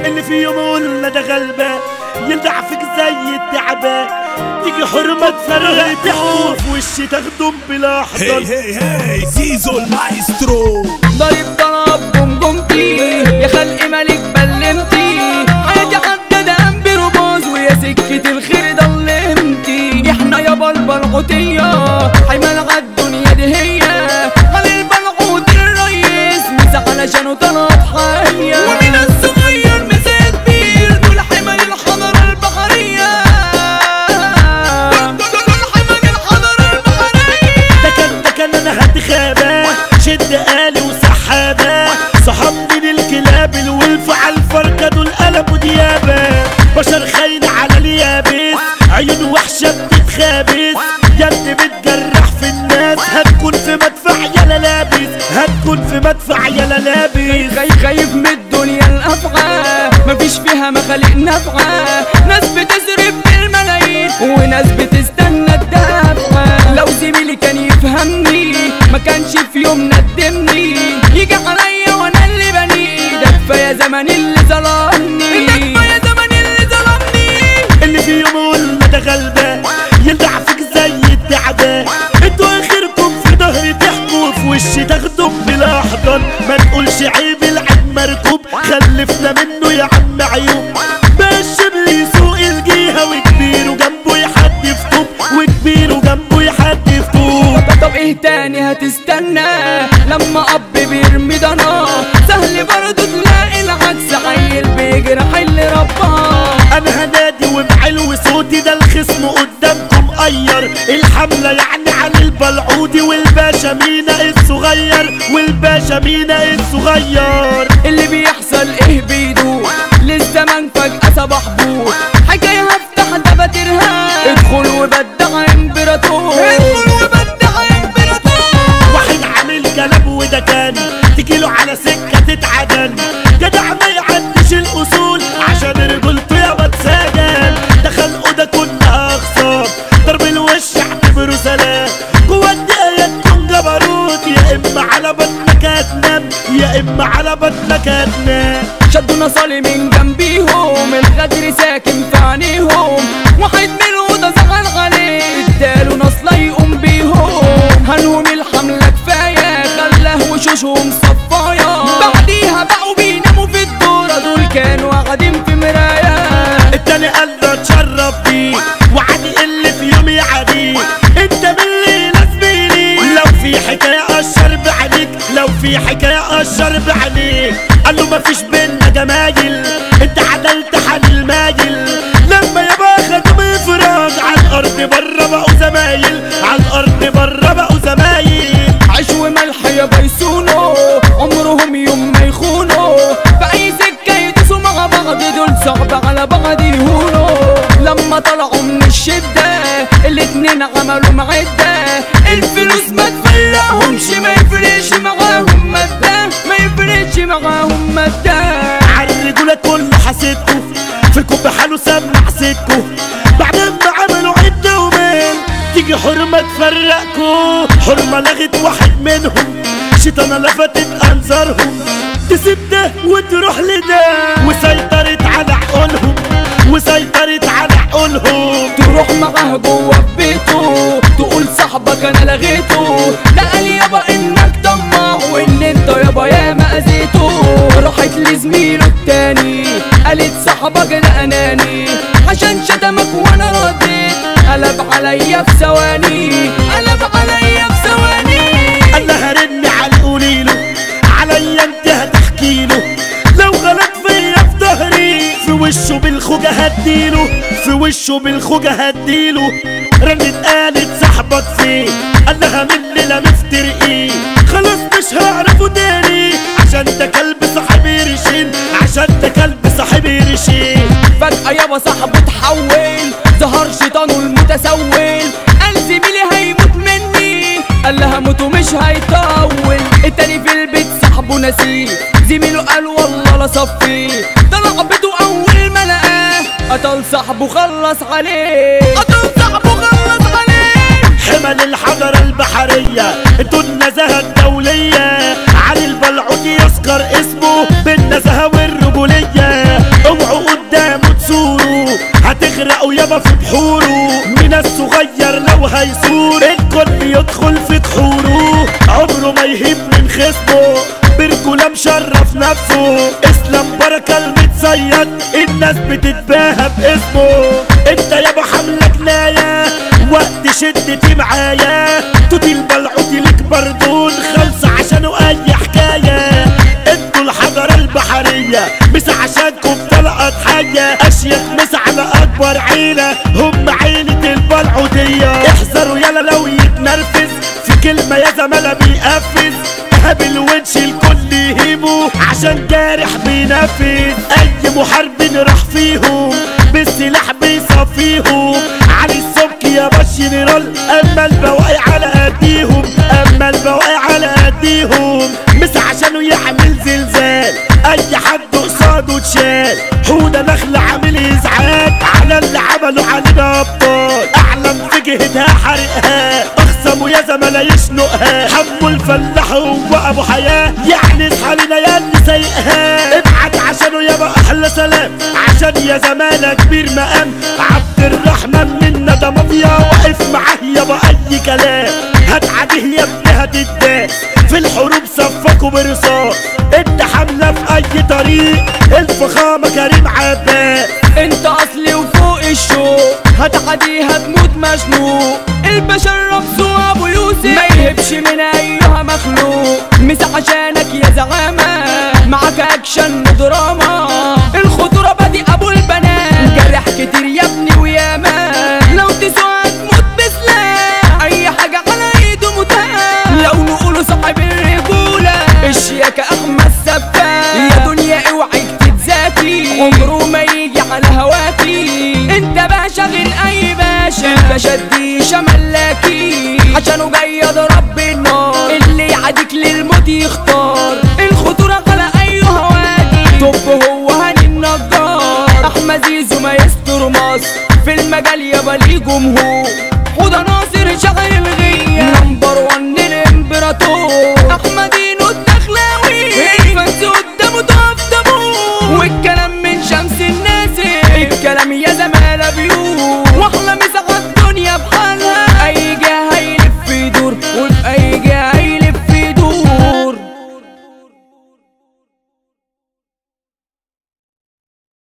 اللي في يوم قلنا ده غلبان يلدع فيك زي التعبان تيجي حرمة تفرق تحكوا في وشي تاخدهم بلا هي حضن هي هي زيزو المايسترو ضرب طلب جمجمتي يا خلق ملك بلمتي حياتي حدد انبي رموز ويا سكة الخير ضلمتي احنا يا البلعوتية حيمن عالدنيا دي هي على البلعوت الريس مسح علشانه طلعت حية ومن الصغير مسا كبير دول حمل الحضارة البحرية دول حمل الحضارة البحرية ده كان ده كان انا هد خابة شد آلي وسحابة صحاب من الكلاب الولف على الفركة دول قلبوا ديابة بشر خاين على اليابس عيون وحشة بتتخابس يا ابني بتجرح في الناس هتكون في مدفع يا لابس هتكون في مدفع يا لابس خايف خايف من الدنيا الأفعى مفيش فيها مخالق نافعة ناس بتصرف بالملايين وناس بتستنى الدفعة لو زميلي كان يفهمني ما كانش في يوم ندمني يجي عليا وانا اللي بني ده كفاية زمن اللي ظلمني ده كفاية زمن اللي ظلمني اللي في يوم قلنا ده غلبان يلدع فيك زي التعبان انتوا اخركم في ظهري تحكوا في وشي تاخدوا بلا حضن ما تقولش عيب العيب مركوب خلفنا منه يا عم عيوب باش شبل يسوق الجيهة وكبير وجنبه يحدف طوب وكبير وجنبه يحدف طوب طب ايه تاني هتستنى لما اب بيرمي ضنا سهل برضه تلاقي العكس عيل بيجرح اللي رباه انا هنادي وبعلو صوتي ده الخصم قدامكم قير الحملة يعني عن البلعودي والباشا مينا الصغير والباشا مينا الصغير اللي بيحصل ايه بيدور للزمن فجأة صباح بور حكاية هفتح دفاترها ادخل وبدع امبراطور ادخل وبدع امبراطور واحد عامل كلام وده تاني تجيله على سكة تتعدن جدع ما يعدش الأصول عشان رجولته يا بتسجن ده خلقه ده كنا أخصام ضرب الوش اعتبره سلام جوه الدقايق تكون جبروت يا إما على بطنك هتنام يا إما على بطنك هتنام شدوا نصالي من جنبيهم الغدر ساكن في عينيهم واحد منهم ده زعل عليه اداله نصلة يقوم بيهم هنهم الحملة كفاية خلاه وشوشهم صفايا بعديها بقوا بيناموا في الدورة دول كانوا قاعدين في مراية التاني قال له اتشرف بيه وعادي اللي في يومي عادي انت من اللي لازميني لو في حكاية اشر بعينيك لو في حكاية اشر بعينيك قال له مفيش بينا جمايل انت عدلت حن المايل لما يبقى خدوا انفراد على الارض بره بقوا زمايل على الارض بره بقوا زمايل عيش وملح يا بيسونو عمرهم يوم ما يخونوا في اي سكة يدوسوا مع بعض دول صعب على بعض يهونوا لما طلعوا من الشدة الاتنين عملوا معدة الفلوس ما تفرقهمش ما يفرقش معاهم مادة ما يفرقش معاهم مادة عالرجولة كله حسيتكو فيكم بحاله سمع سيتكو بعد ما عملوا عدة ومين تيجي حرمة تفرقكو حرمة لغت واحد منهم شيطانة لفتت أنظارهم تسيب ده وتروح لده وسيطرت على عقولهم وسيطرت على عقولهم تروح معاه جوه في بيته تقول صاحبك انا لغيته ده قال يابا انك طماع وان انت يابا ياما اذيته راحت لزميله التاني قالت صاحبك ده اناني عشان شتمك وانا رديت قلب عليا في ثواني قلب عليا في ثواني قال لها رن على قوليله عليا انت هتحكي له لو غلط فيا في ظهري في وشه بالخوجة هديله في وشه بالخوجة هديله رنت قالت صاحبك فين قال لها من لا مفترقين خلاص مش هعرفه تاني عشان ده كلب صاحب قرشين عشان ده كلب صاحب قرشين فجأة يابا صاحبه اتحول ظهر شيطانه المتسول قال زميلي هيموت مني قال لها موته مش هيطول التاني في البيت صاحبه نسيه زميله قال والله لا صفيه طلع بيته اول ما لقاه قتل صاحبه خلص عليه قتل صاحبه خلص عليه حمل الحضارة البحرية انتوا النزاهة الدولية علي البلعوتي يذكر اسمه بالنزاهة والرجولية يابا في بحوره من الصغير لو هيسور الكل يدخل في كحوره عمره ما يهيب من خصمه برجولة مشرف نفسه اسلام بركة المتصيد الناس بتتباهى باسمه انت يابا حملة جناية وقت شدتي معايا توتي البلعوتي لك بردون خلص عشانه اي حكاية انتوا الحضارة البحرية مش عشانكم طلقت حية اشيك مش على اكبر عيلة هم عيلة البلعوتية احذروا يلا لو يتنرفز في كلمة يا زمالة بيقفز قابل ونش الكل يهيبه عشان جارح بينفذ اي محارب راح فيهم بالسلاح بيصفيهم علي السمك يا باش جنرال اما البواقي على قديهم اما البواقي على قديهم مش عشانه يعمل زلزال اي حد قصاده اتشال حودة نخل عامل ازعاج على اللي عملوا علينا ابطال اعلم في جهتها حرقها اخصموا يا زملاء يشنقها حموا الفلاح هو ابو حياه يعني اصحى لنا يا اللي سايقها ابعت عشانه يابا احلى سلام عشان يا زمانه كبير مقام عبد الرحمن منا ده مافيا واقف معاه يابا اي كلام هتعديه يا ابني هتداس في الحروب صفكوا برصاص انت حامله في اي طريق الفخامه كريم عباس انت اصلي وفوق الشوق هتعديها تموت مشنوق البشر رمزه ابو يوسف ما يهبش من ايها مخلوق مش عشانك يا زعامة معاك اكشن ودراما الخطورة بادي ابو البنات جرح كتير يا ابني وياما لو تسوى تموت بسلاح اي حاجة على ايده متاح لو نقوله صاحب الرجولة الشياكة احمد سباك يا دنيا اوعي تتذاتي عمره ما يجي على هواكي انت باشا غير اي باشا الباشا دي شملاكي عشانه جاي يضرب بالنار اللي يعاديك للموت يختار الخطورة على اي هواكي طب هو هاني النجار احمد زيزو ما يستر مصر في المجال يابا ليه جمهور حوده ناصر شغل الغية نمبر ون الامبراطور احمدينو الدخلاوي الفانز قدامه تقف تابوت والكلام من شمس الناس الكلام يا زمالة بيوت واحلى مسا